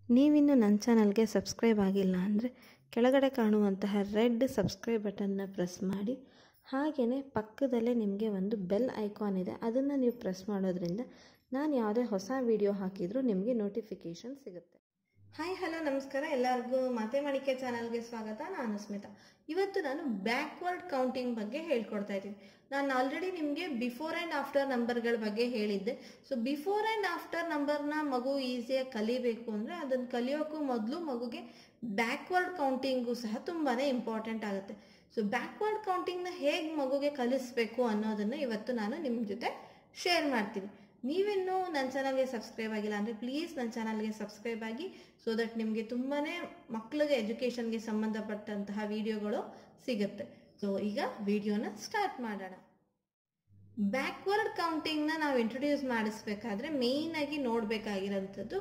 ನೀವಿನ್ನು ನನ್ನ ಚಾನಲ್ಗೆ ಸಬ್ಸ್ಕ್ರೈಬ್ ಆಗಿಲ್ಲ ಅಂದರೆ ಕೆಳಗಡೆ ಕಾಣುವಂತಹ ರೆಡ್ ಸಬ್ಸ್ಕ್ರೈಬ್ ಬಟನ್ನ ಪ್ರೆಸ್ ಮಾಡಿ ಹಾಗೆಯೇ ಪಕ್ಕದಲ್ಲೇ ನಿಮಗೆ ಒಂದು ಬೆಲ್ ಐಕಾನ್ ಇದೆ ಅದನ್ನು ನೀವು ಪ್ರೆಸ್ ಮಾಡೋದ್ರಿಂದ ನಾನು ಯಾವುದೇ ಹೊಸ ವಿಡಿಯೋ ಹಾಕಿದರೂ ನಿಮಗೆ ನೋಟಿಫಿಕೇಷನ್ ಸಿಗುತ್ತೆ ಹಾಯ್ ಹಲೋ ನಮಸ್ಕಾರ ಎಲ್ಲರಿಗೂ ಮಾತೆ ಮಾಣಿಕ್ಯ ಚಾನಲ್ಗೆ ಸ್ವಾಗತ ನಾನು ಸ್ಮಿತಾ ಇವತ್ತು ನಾನು ಬ್ಯಾಕ್ವರ್ಡ್ ಕೌಂಟಿಂಗ್ ಬಗ್ಗೆ ಹೇಳ್ಕೊಡ್ತಾ ಇದ್ದೀನಿ ನಾನು ಆಲ್ರೆಡಿ ನಿಮಗೆ ಬಿಫೋರ್ ಆ್ಯಂಡ್ ಆಫ್ಟರ್ ನಂಬರ್ಗಳ ಬಗ್ಗೆ ಹೇಳಿದ್ದೆ ಸೊ ಬಿಫೋರ್ ಆ್ಯಂಡ್ ಆಫ್ಟರ್ ನಂಬರ್ನ ಮಗು ಈಸಿಯಾಗಿ ಕಲಿಬೇಕು ಅಂದರೆ ಅದನ್ನು ಕಲಿಯೋಕ್ಕೂ ಮೊದಲು ಮಗುಗೆ ಬ್ಯಾಕ್ವರ್ಡ್ ಕೌಂಟಿಂಗು ಸಹ ತುಂಬಾ ಇಂಪಾರ್ಟೆಂಟ್ ಆಗುತ್ತೆ ಸೊ ಬ್ಯಾಕ್ವರ್ಡ್ ಕೌಂಟಿಂಗ್ನ ಹೇಗೆ ಮಗುಗೆ ಕಲಿಸ್ಬೇಕು ಅನ್ನೋದನ್ನು ಇವತ್ತು ನಾನು ನಿಮ್ಮ ಜೊತೆ ಶೇರ್ ಮಾಡ್ತೀನಿ ನೀವಿನ್ನೂ ನನ್ನ ಚಾನಲ್ಗೆ ಸಬ್ಸ್ಕ್ರೈಬ್ ಆಗಿಲ್ಲ ಅಂದರೆ ಪ್ಲೀಸ್ ನನ್ನ ಚಾನಲ್ಗೆ ಸಬ್ಸ್ಕ್ರೈಬ್ ಆಗಿ ಸೊ ದಟ್ ನಿಮಗೆ ತುಂಬಾ ಮಕ್ಕಳಿಗೆ ಎಜುಕೇಷನ್ಗೆ ಸಂಬಂಧಪಟ್ಟಂತಹ ವಿಡಿಯೋಗಳು ಸಿಗುತ್ತೆ ಸೊ ಈಗ ವಿಡಿಯೋನ ಸ್ಟಾರ್ಟ್ ಮಾಡೋಣ ಬ್ಯಾಕ್ವರ್ಡ್ ಕೌಂಟಿಂಗ್ನ ನಾವು ಇಂಟ್ರೊಡ್ಯೂಸ್ ಮಾಡಿಸ್ಬೇಕಾದ್ರೆ ಮೇಯ್ನಾಗಿ ನೋಡಬೇಕಾಗಿರೋಂಥದ್ದು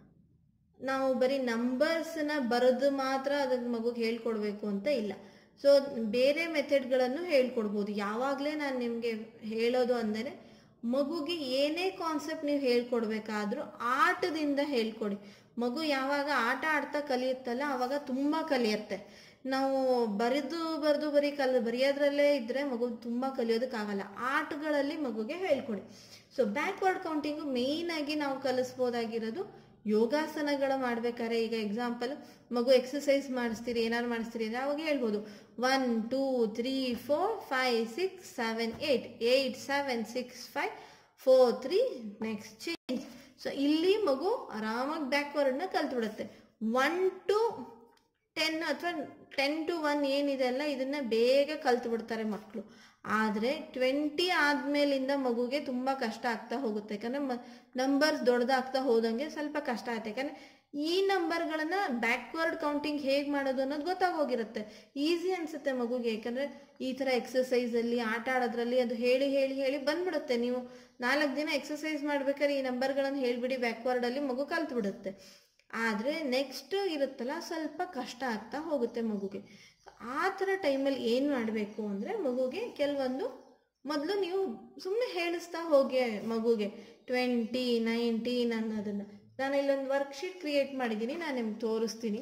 ನಾವು ಬರೀ ನಂಬರ್ಸ್ನ ಬರೆದು ಮಾತ್ರ ಅದಕ್ಕೆ ಮಗುಗೆ ಹೇಳ್ಕೊಡ್ಬೇಕು ಅಂತ ಇಲ್ಲ ಸೊ ಬೇರೆ ಮೆಥಡ್ಗಳನ್ನು ಹೇಳ್ಕೊಡ್ಬೋದು ಯಾವಾಗಲೇ ನಾನು ನಿಮಗೆ ಹೇಳೋದು ಅಂದರೆ ಮಗುಗೆ ಏನೇ ಕಾನ್ಸೆಪ್ಟ್ ನೀವು ಹೇಳ್ಕೊಡ್ಬೇಕಾದ್ರೂ ಆಟದಿಂದ ಹೇಳ್ಕೊಡಿ ಮಗು ಯಾವಾಗ ಆಟ ಆಡ್ತಾ ಕಲಿಯುತ್ತಲ್ಲ ಆವಾಗ ತುಂಬ ಕಲಿಯುತ್ತೆ ನಾವು ಬರೆದು ಬರೆದು ಬರೀ ಕಲ್ ಬರೆಯೋದ್ರಲ್ಲೇ ಇದ್ದರೆ ಮಗು ತುಂಬ ಕಲಿಯೋದಕ್ಕಾಗಲ್ಲ ಆಟಗಳಲ್ಲಿ ಮಗುಗೆ ಹೇಳ್ಕೊಡಿ ಸೊ ಬ್ಯಾಕ್ವರ್ಡ್ ಕೌಂಟಿಂಗು ಮೇಯ್ನಾಗಿ ನಾವು ಕಲಿಸ್ಬೋದಾಗಿರೋದು ಯೋಗಾಸನಗಳು ಮಾಡ್ಬೇಕಾದ್ರೆ ಈಗ ಎಕ್ಸಾಂಪಲ್ ಮಗು ಎಕ್ಸಸೈಸ್ ಮಾಡಿಸ್ತೀರಿ ಏನಾದ್ರು ಮಾಡಿಸ್ತೀರಿ ಅಂದರೆ ಅವಾಗ ಹೇಳ್ಬೋದು one two three four five six seven eight eight seven six five four three next change so ಇಲ್ಲಿ ಮಗು ಆರಾಮಾಗಿ ಬ್ಯಾಕ್ವರ್ಡ್ನ ಕಲ್ತ್ಬಿಡುತ್ತೆ ಒನ್ ಟು ಟೆನ್ ಅಥವಾ ಟೆನ್ ಟು ಒನ್ ಏನಿದೆ ಅಲ್ಲ ಇದನ್ನ ಬೇಗ ಕಲ್ತು ಬಿಡ್ತಾರೆ ಮಕ್ಕಳು ಆದರೆ ಟ್ವೆಂಟಿ ಆದ್ಮೇಲಿಂದ ಮಗುಗೆ ತುಂಬ ಕಷ್ಟ ಆಗ್ತಾ ಹೋಗುತ್ತೆ ಯಾಕಂದ್ರೆ ನಂಬರ್ಸ್ ದೊಡ್ಡದಾಗ್ತಾ ಹೋದಂಗೆ ಸ್ವಲ್ಪ ಕಷ್ಟ ಆಗುತ್ತೆ ಯಾಕಂದ್ರೆ ಈ ನಂಬರ್ಗಳನ್ನ ಬ್ಯಾಕ್ವರ್ಡ್ ಕೌಂಟಿಂಗ್ ಹೇಗೆ ಮಾಡೋದು ಅನ್ನೋದು ಗೊತ್ತಾಗೋಗಿರುತ್ತೆ ಈಸಿ ಅನ್ಸುತ್ತೆ ಮಗುಗೆ ಯಾಕಂದ್ರೆ ಈ ಥರ ಎಕ್ಸಸೈಸ್ ಅಲ್ಲಿ ಆಟ ಆಡೋದ್ರಲ್ಲಿ ಅದು ಹೇಳಿ ಹೇಳಿ ಹೇಳಿ ಬಂದ್ಬಿಡುತ್ತೆ ನೀವು ನಾಲ್ಕು ದಿನ ಎಕ್ಸಸೈಸ್ ಮಾಡ್ಬೇಕಾದ್ರೆ ಈ ನಂಬರ್ಗಳನ್ನು ಹೇಳ್ಬಿಡಿ ಬ್ಯಾಕ್ವರ್ಡ್ ಅಲ್ಲಿ ಮಗು ಕಲ್ತು ಬಿಡುತ್ತೆ ಆದರೆ ನೆಕ್ಸ್ಟ್ ಇರುತ್ತಲ್ಲ ಸ್ವಲ್ಪ ಕಷ್ಟ ಆಗ್ತಾ ಹೋಗುತ್ತೆ ಮಗುಗೆ ಆ ಥರ ಟೈಮಲ್ಲಿ ಏನು ಮಾಡಬೇಕು ಅಂದರೆ ಮಗುಗೆ ಕೆಲವೊಂದು ಮೊದಲು ನೀವು ಸುಮ್ಮನೆ ಹೇಳಿಸ್ತಾ ಹೋಗಿ ಮಗುಗೆ ಟ್ವೆಂಟಿ ನೈನ್ಟೀನ್ ಅನ್ನೋದನ್ನು ನಾನು ಇಲ್ಲೊಂದು ವರ್ಕ್ಶೀಟ್ ಕ್ರಿಯೇಟ್ ಮಾಡಿದ್ದೀನಿ ನಾನು ನಿಮ್ಗೆ ತೋರಿಸ್ತೀನಿ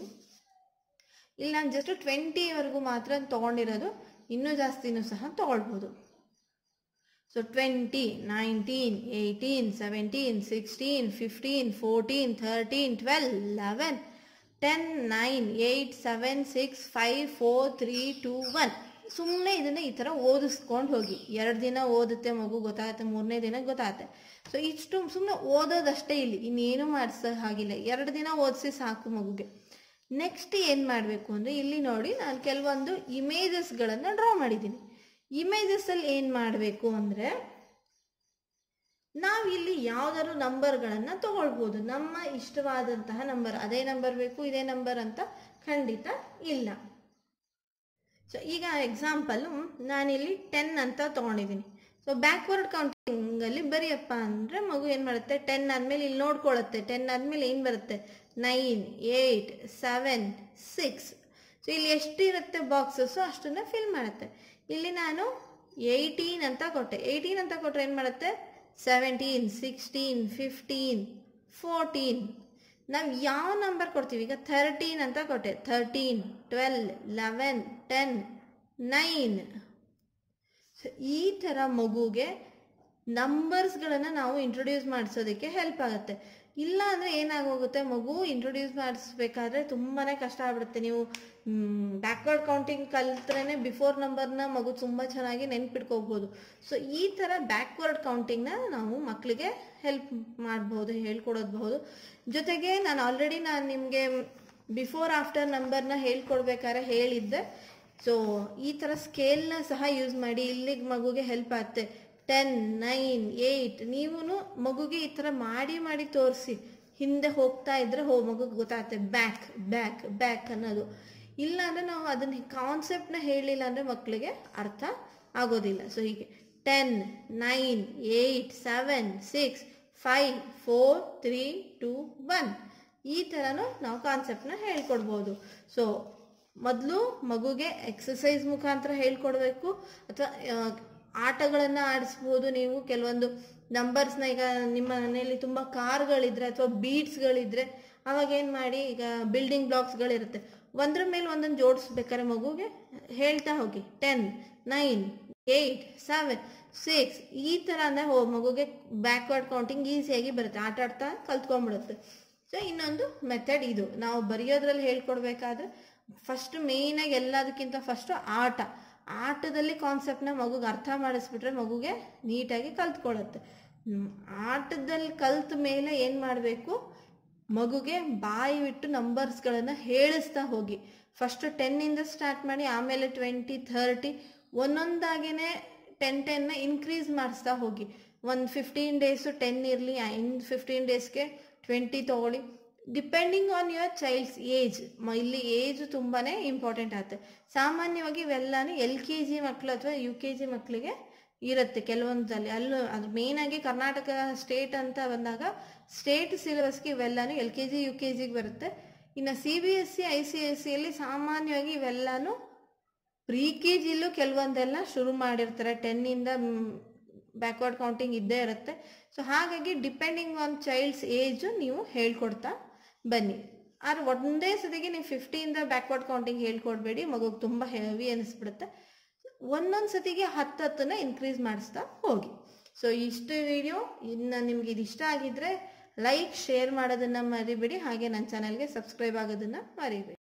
ಇಲ್ಲಿ ನಾನು ಜಸ್ಟ್ ಟ್ವೆಂಟಿವರೆಗೂ ಮಾತ್ರ ತೊಗೊಂಡಿರೋದು ಇನ್ನೂ ಜಾಸ್ತಿನೂ ಸಹ ತೊಗೊಳ್ಬೋದು so twenty nineteen eighteen seventeen sixteen fifteen fourteen thirteen twelve eleven ten nine eight seven six five four three two one ಸುಮ್ಮನೆ ಇದನ್ನು ಈ ಥರ ಓದಿಸ್ಕೊಂಡು ಹೋಗಿ ಎರಡು ದಿನ ಓದುತ್ತೆ ಮಗು ಗೊತ್ತಾಗುತ್ತೆ ಮೂರನೇ ದಿನ ಗೊತ್ತಾಗುತ್ತೆ ಸೊ ಇಷ್ಟು ಸುಮ್ಮನೆ ಓದೋದಷ್ಟೇ ಇಲ್ಲಿ ಇನ್ನೇನು ಮಾಡಿಸೋ ಹಾಗಿಲ್ಲ ಎರಡು ದಿನ ಓದಿಸಿ ಸಾಕು ಮಗುಗೆ ನೆಕ್ಸ್ಟ್ ಏನು ಮಾಡಬೇಕು ಅಂದರೆ ಇಲ್ಲಿ ನೋಡಿ ನಾನು ಕೆಲವೊಂದು ಇಮೇಜಸ್ಗಳನ್ನು ಡ್ರಾ ಮಾಡಿದ್ದೀನಿ ಇಮೇಜಸ್ಸಲ್ಲಿ ಏನು ಮಾಡಬೇಕು ಅಂದರೆ ನಾವಿಲ್ಲಿ ಯಾವ್ದಾದ್ರು ನಂಬರ್ಗಳನ್ನು ತಗೊಳ್ಬೋದು ನಮ್ಮ ಇಷ್ಟವಾದಂತಹ ನಂಬರ್ ಅದೇ ನಂಬರ್ ಬೇಕು ಇದೇ ನಂಬರ್ ಅಂತ ಖಂಡಿತ ಇಲ್ಲ ಸೊ ಈಗ ಎಕ್ಸಾಂಪಲ್ ನಾನಿಲ್ಲಿ ಟೆನ್ ಅಂತ ತೊಗೊಂಡಿದ್ದೀನಿ ಸೊ ಬ್ಯಾಕ್ವರ್ಡ್ ಕೌಂಟಿಂಗಲ್ಲಿ ಬರೀಯಪ್ಪ ಅಂದರೆ ಮಗು ಏನು ಮಾಡುತ್ತೆ ಟೆನ್ ಆದಮೇಲೆ ಇಲ್ಲಿ ನೋಡ್ಕೊಳ್ಳುತ್ತೆ ಟೆನ್ ಆದಮೇಲೆ ಏನು ಬರುತ್ತೆ nine eight seven six so ಇಲ್ಲಿ ಎಷ್ಟಿರುತ್ತೆ ಬಾಕ್ಸಸ್ಸು ಅಷ್ಟನ್ನು ಫಿಲ್ ಮಾಡುತ್ತೆ ಇಲ್ಲಿ ನಾನು ಏಯ್ಟೀನ್ ಅಂತ ಕೊಟ್ಟೆ ಏಯ್ಟೀನ್ ಅಂತ ಕೊಟ್ಟರೆ ಏನು ಮಾಡುತ್ತೆ ಸೆವೆಂಟೀನ್ ಸಿಕ್ಸ್ಟೀನ್ ಫಿಫ್ಟೀನ್ ಫೋರ್ಟೀನ್ ನಾವು ಯಾವ ನಂಬರ್ ಕೊಡ್ತೀವಿ ಈಗ ಥರ್ಟೀನ್ ಅಂತ ಕೊಟ್ಟೆ thirteen twelve eleven ten nine so ಈ ಥರ ಮಗುಗೆ ನಂಬರ್ಸ್ಗಳನ್ನು ನಾವು ಇಂಟ್ರೊಡ್ಯೂಸ್ ಮಾಡಿಸೋದಕ್ಕೆ ಹೆಲ್ಪ್ ಆಗುತ್ತೆ ಇಲ್ಲ ಅಂದರೆ ಏನಾಗೋಗುತ್ತೆ ಮಗು ಇಂಟ್ರೊಡ್ಯೂಸ್ ಮಾಡಿಸ್ಬೇಕಾದ್ರೆ ತುಂಬಾ ಕಷ್ಟ ಆಗ್ಬಿಡುತ್ತೆ ನೀವು ಬ್ಯಾಕ್ವರ್ಡ್ ಕೌಂಟಿಂಗ್ ಕಲ್ತ್ರೇ ಬಿಫೋರ್ ನಂಬರ್ನ ಮಗು ತುಂಬ ಚೆನ್ನಾಗಿ ನೆನ್ಪಿಟ್ಕೋಬೋದು ಸೊ ಈ ಥರ ಬ್ಯಾಕ್ವರ್ಡ್ ಕೌಂಟಿಂಗ್ನ ನಾವು ಮಕ್ಕಳಿಗೆ ಹೆಲ್ಪ್ ಮಾಡ್ಬೋದು ಹೇಳ್ಕೊಡೋದ್ಬಹುದು ಜೊತೆಗೆ ನಾನು ಆಲ್ರೆಡಿ ನಾನು ನಿಮಗೆ ಬಿಫೋರ್ ಆಫ್ಟರ್ ನಂಬರ್ನ ಹೇಳ್ಕೊಡ್ಬೇಕಾದ್ರೆ ಹೇಳಿದ್ದೆ ಸೊ ಈ ಥರ ಸ್ಕೇಲ್ನ ಸಹ ಯೂಸ್ ಮಾಡಿ ಇಲ್ಲಿಗೆ ಮಗುಗೆ ಹೆಲ್ಪ್ ಆಗುತ್ತೆ ಟೆನ್ ನೈನ್ ಏಯ್ಟ್ ನೀವು ಮಗುಗೆ ಈ ಥರ ಮಾಡಿ ಮಾಡಿ ತೋರಿಸಿ ಹಿಂದೆ ಹೋಗ್ತಾ ಇದ್ರೆ ಹೋ ಮಗುಗೆ ಗೊತ್ತಾಗುತ್ತೆ ಬ್ಯಾಕ್ ಬ್ಯಾಕ್ ಬ್ಯಾಕ್ ಅನ್ನೋದು ಇಲ್ಲ ಅಂದರೆ ನಾವು ಅದನ್ನ ಕಾನ್ಸೆಪ್ಟ್ನ ಹೇಳಿಲ್ಲ ಅಂದರೆ ಮಕ್ಕಳಿಗೆ ಅರ್ಥ ಆಗೋದಿಲ್ಲ ಸೊ ಹೀಗೆ ten nine eight seven six five four three two one ಈ ಥರನೂ ನಾವು ಕಾನ್ಸೆಪ್ಟ್ನ ಹೇಳ್ಕೊಡ್ಬೋದು ಸೊ ಮೊದಲು ಮಗುಗೆ ಎಕ್ಸಸೈಸ್ ಮುಖಾಂತರ ಹೇಳ್ಕೊಡ್ಬೇಕು ಅಥವಾ ಆಟಗಳನ್ನು ಆಡಿಸ್ಬೋದು ನೀವು ಕೆಲವೊಂದು ನಂಬರ್ಸ್ನ ಈಗ ನಿಮ್ಮ ಮನೆಯಲ್ಲಿ ತುಂಬ ಕಾರ್ಗಳಿದ್ರೆ ಅಥವಾ ಬೀಟ್ಸ್ಗಳಿದ್ರೆ ಅವಾಗ ಏನು ಮಾಡಿ ಈಗ ಬಿಲ್ಡಿಂಗ್ ಬ್ಲಾಕ್ಸ್ಗಳಿರುತ್ತೆ ಒಂದ್ರ ಮೇಲೆ ಒಂದೊಂದು ಜೋಡಿಸ್ಬೇಕಾದ್ರೆ ಮಗುಗೆ ಹೇಳ್ತಾ ಹೋಗಿ ten nine eight seven six ಈ ಥರ ಅಂದರೆ ಹೋ ಮಗುಗೆ ಬ್ಯಾಕ್ವರ್ಡ್ ಕೌಂಟಿಂಗ್ ಈಸಿಯಾಗಿ ಬರುತ್ತೆ ಆಟ ಆಡ್ತಾ ಕಲ್ತ್ಕೊಂಡ್ಬಿಡುತ್ತೆ ಸೊ ಇನ್ನೊಂದು ಮೆಥಡ್ ಇದು ನಾವು ಬರೆಯೋದ್ರಲ್ಲಿ ಹೇಳ್ಕೊಡ್ಬೇಕಾದ್ರೆ ಫಸ್ಟ್ ಮೇಯ್ನಾಗಿ ಎಲ್ಲದಕ್ಕಿಂತ ಫಸ್ಟು ಆಟ ಆಟದಲ್ಲಿ ಕಾನ್ಸೆಪ್ಟ್ನ ಮಗುಗೆ ಅರ್ಥ ಮಾಡಿಸ್ಬಿಟ್ರೆ ಮಗುಗೆ ನೀಟಾಗಿ ಕಲ್ತ್ಕೊಳ್ಳುತ್ತೆ ಹ್ಮ್, ಆಟದಲ್ಲಿ ಕಲ್ತ ಮೇಲೆ ಏನು ಮಾಡಬೇಕು ಮಗುಗೆ ಬಾಯಿ ಬಿಟ್ಟು ನಂಬರ್ಸ್ಗಳನ್ನು ಹೇಳಿಸ್ತಾ ಹೋಗಿ ಫಸ್ಟ್ ಟೆನ್ನಿಂದ ಸ್ಟಾರ್ಟ್ ಮಾಡಿ ಆಮೇಲೆ ಟ್ವೆಂಟಿ ಥರ್ಟಿ ಒಂದೊಂದಾಗೇ ಟೆನ್ ಟೆನ್ನ ಇನ್ಕ್ರೀಸ್ ಮಾಡಿಸ್ತಾ ಹೋಗಿ ಒಂದು ಫಿಫ್ಟೀನ್ ಡೇಸು ಟೆನ್ ಇರಲಿ ಇನ್ ಫಿಫ್ಟೀನ್ ಡೇಸ್ಗೆ ಟ್ವೆಂಟಿ ತೊಗೊಳ್ಳಿ depending on your child's age ಇಲ್ಲಿ ಏಜ್ ತುಂಬಾ ಇಂಪಾರ್ಟೆಂಟ್ ಆಗುತ್ತೆ ಸಾಮಾನ್ಯವಾಗಿ ಇವೆಲ್ಲನೂ ಎಲ್ ಕೆ ಜಿ ಮಕ್ಕಳು ಅಥವಾ ಯು ಕೆ ಜಿ ಮಕ್ಕಳಿಗೆ ಇರುತ್ತೆ ಕೆಲವೊಂದಲ್ಲಿ ಅಲ್ಲೂ ಅದು ಮೇಯ್ನಾಗಿ ಕರ್ನಾಟಕ ಸ್ಟೇಟ್ ಅಂತ ಬಂದಾಗ ಸ್ಟೇಟ್ ಸಿಲೆಬಸ್ಗೆ ಇವೆಲ್ಲನೂ L K G U K ಜಿಗೆ ಬರುತ್ತೆ ಇನ್ನು C B S C I C S ಸಿಯಲ್ಲಿ ಸಾಮಾನ್ಯವಾಗಿ ಇವೆಲ್ಲನೂ ಪ್ರೀ ಕೆ ಜಿಲೂ ಕೆಲವೊಂದೆಲ್ಲ ಶುರು ಮಾಡಿರ್ತಾರೆ ಟೆನ್ನಿಂದ ಬ್ಯಾಕ್ವರ್ಡ್ ಕೌಂಟಿಂಗ್ ಇದ್ದೇ ಇರುತ್ತೆ ಸೊ ಹಾಗಾಗಿ ಡಿಪೆಂಡಿಂಗ್ ಆನ್ ಚೈಲ್ಡ್ಸ್ ಏಜು ನೀವು ಹೇಳ್ಕೊಡ್ತಾ ಬನ್ನಿ ಆದ್ರೆ ಒಂದೇ ಸತಿಗೆ ನೀವು ಫಿಫ್ಟಿಯಿಂದ ಬ್ಯಾಕ್ವರ್ಡ್ ಕೌಂಟಿಂಗ್ ಹೇಳ್ಕೊಡ್ಬೇಡಿ ಮಗುಗೆ ತುಂಬ ಹೆವಿ ಅನಿಸ್ಬಿಡುತ್ತೆ ಒಂದೊಂದು ಸತಿಗೆ ಹತ್ತು ಹತ್ತನ್ನ ಇನ್ಕ್ರೀಸ್ ಮಾಡಿಸ್ತಾ ಹೋಗಿ ಸೊ ಇಷ್ಟು ವಿಡಿಯೋ ಇನ್ನು ನಿಮ್ಗೆ ಇದು ಇಷ್ಟ ಆಗಿದ್ರೆ ಲೈಕ್ ಶೇರ್ ಮಾಡೋದನ್ನ ಮರಿಬೇಡಿ ಹಾಗೆ ನನ್ನ ಚಾನಲ್ಗೆ ಸಬ್ಸ್ಕ್ರೈಬ್ ಆಗೋದನ್ನ ಮರಿಬೇಡಿ